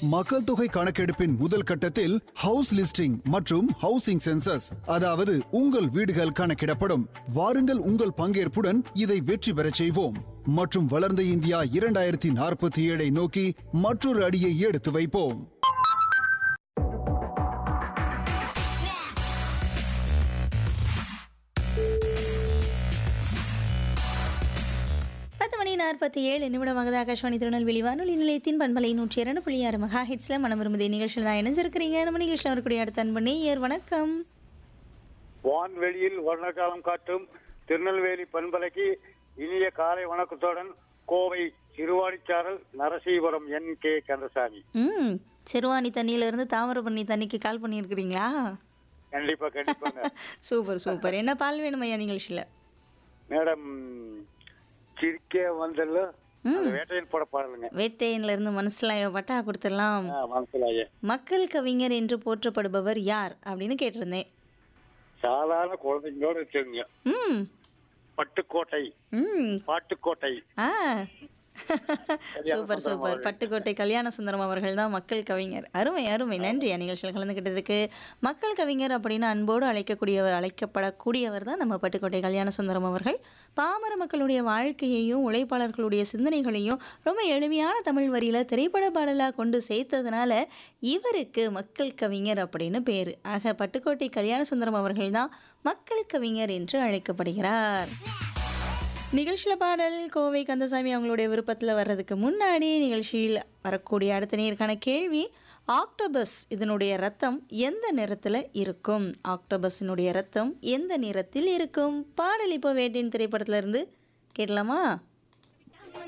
மக்கள் தொகை கணக்கெடுப்பின் முதல் கட்டத்தில் ஹவுஸ் லிஸ்டிங் மற்றும் ஹவுசிங் சென்சஸ் அதாவது உங்கள் வீடுகள் கணக்கிடப்படும் வாருங்கள் உங்கள் பங்கேற்புடன் இதை வெற்றி பெறச் செய்வோம் மற்றும் வளர்ந்த இந்தியா இரண்டாயிரத்தி நாற்பத்தி ஏழை நோக்கி மற்றொரு அடியை எடுத்து வைப்போம் பத்து மணி நாற்பத்தி ஏழு நிமிடமாகுது ஆகாஷ்வாணி திருநெல்வேலி வானொலி நிலையத்தின் பண்பலை நூற்றி இரண்டு புள்ளி ஆறு மெகா ஹிட்ஸில் மனம் விரும்புதே நிகழ்ச்சியில் தான் இணைஞ்சிருக்கிறீங்க நம்ம நிகழ்ச்சியில் வரக்கூடிய அடுத்த அன்பு நேயர் வணக்கம் வான்வெளியில் வர்ணகாலம் காட்டும் திருநெல்வேலி பண்பலைக்கு இனிய காலை வணக்கத்துடன் கோவை சிறுவாணிச்சாரல் நரசீபுரம் என் கே கந்தசாமி ம் சிறுவாணி தண்ணியிலிருந்து தாமிரபரணி தண்ணிக்கு கால் பண்ணியிருக்கிறீங்களா கண்டிப்பா கண்டிப்பாங்க சூப்பர் சூப்பர் என்ன பால் வேணும் ஐயா நிகழ்ச்சியில் மேடம் சிரிக்க வந்தல்ல அந்த வேட்டையில் போட பாடலுங்க வேட்டையன்ல இருந்து மனசிலாய பட்டா கொடுத்துடலாம் ஆ, மனசுலாயே மக்கள் கவிஞர் என்று போற்றப்படுபவர் யார் அப்படின்னு கேட்டிருந்தேன் சாதாரண குழந்தைங்களோட வச்சுங்க ம் பட்டுக்கோட்டை ம் பாட்டுக்கோட்டை ஆ super super Pattukkottai Kalyanasundaram அவர்கள் தான் மக்கள் கவிஞர் அருமை அருமை நன்றி நிகழ்ச்சியில் கலந்துக்கிட்டதுக்கு மக்கள் கவிஞர் அப்படின்னு அன்போடு அழைக்கக்கூடியவர் அழைக்கப்படக்கூடியவர் தான் நம்ம பட்டுக்கோட்டை கல்யாண சுந்தரம் அவர்கள் பாமர மக்களுடைய வாழ்க்கையையும் உழைப்பாளர்களுடைய சிந்தனைகளையும் ரொம்ப எளிமையான தமிழ் வரியில திரைப்பட பாடலாக கொண்டு சேர்த்ததுனால இவருக்கு மக்கள் கவிஞர் அப்படின்னு பேர் ஆக பட்டுக்கோட்டை கல்யாண சுந்தரம் அவர்கள் தான் மக்கள் கவிஞர் என்று அழைக்கப்படுகிறார் நிகழ்ச்சியில் பாடல் கோவை கந்தசாமி அவங்களுடைய விருப்பத்தில் வர்றதுக்கு முன்னாடி நிகழ்ச்சியில் வரக்கூடிய அடுத்த நேருக்கான கேள்வி ஆக்டோபஸ் இதனுடைய ரத்தம் எந்த நிறத்தில் இருக்கும் ஆக்டோபஸினுடைய ரத்தம் எந்த நிறத்தில் இருக்கும் பாடல் இப்போ வேட்டின் திரைப்படத்துல இருந்து கேட்கலாமா